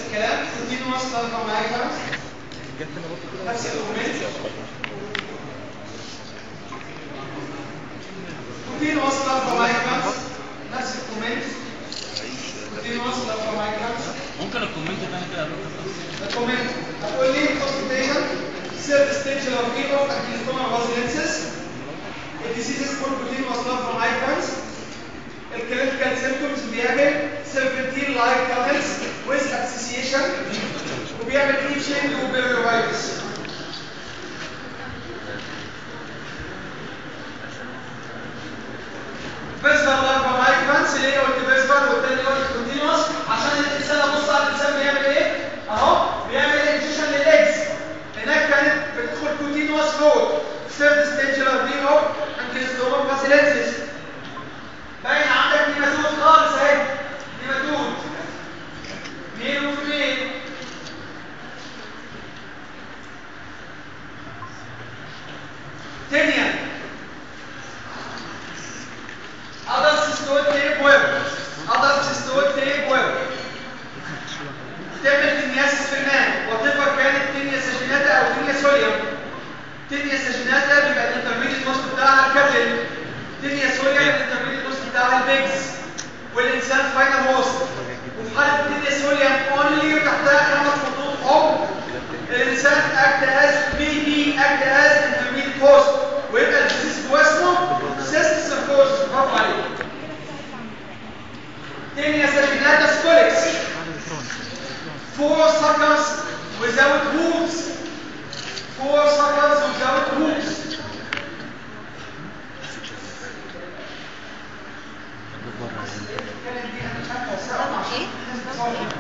الكلام continuous larva migrans نفس الكومنت continuous larva migrans نفس الكومنت continuous larva migrans ممكن الكومنت تاني كده الكومنت هتقول لي consultation third stage of fever of actinostomal basilensis الديسيزز فور continuous larva migrans الكلينيكال سيمبتومز بيعمل سيرفنتين لايك تانلز ويز اسوسيشن وبيعمل ايتشنج وبيريوايتس فيزبر لارفا مايكرانس اللي هي قلت فيزبر والتاني قلت كونتينوس عشان الانسان ابص على الانسان بيعمل ايه؟ اهو بيعمل انجيشن للليجز هناك كانت بتدخل كونتينوس فوق ثيرد ستيج اوف دي اوف انكيستومال فاسيلنسيس باين عندك نيماتود خالص اهي نيماتود ميل وفيميل تانية adult cystoid tape web adult cystoid tape web تعمل تنياسس في المان وتبقى كانت تنيا ساجيناتا او تنيا سوليوم تنيا ساجيناتا بيبقى الانترميديت نص بتاعها الكابل تنيا سوليوم الانترميديت نص بتاعها البيكس والانسان فاينل هوست وفي حاله التنيا سوليوم اونلي وتحتها خمس خطوط حب الانسان اكت از بي بي اكت از انترميديت هوست ويبقى الديزيز جوه اسمه سيست سيركوز برافو عليك تانية ساجيناتا سكوليكس four suckers without hooves four suckers without hooves ايه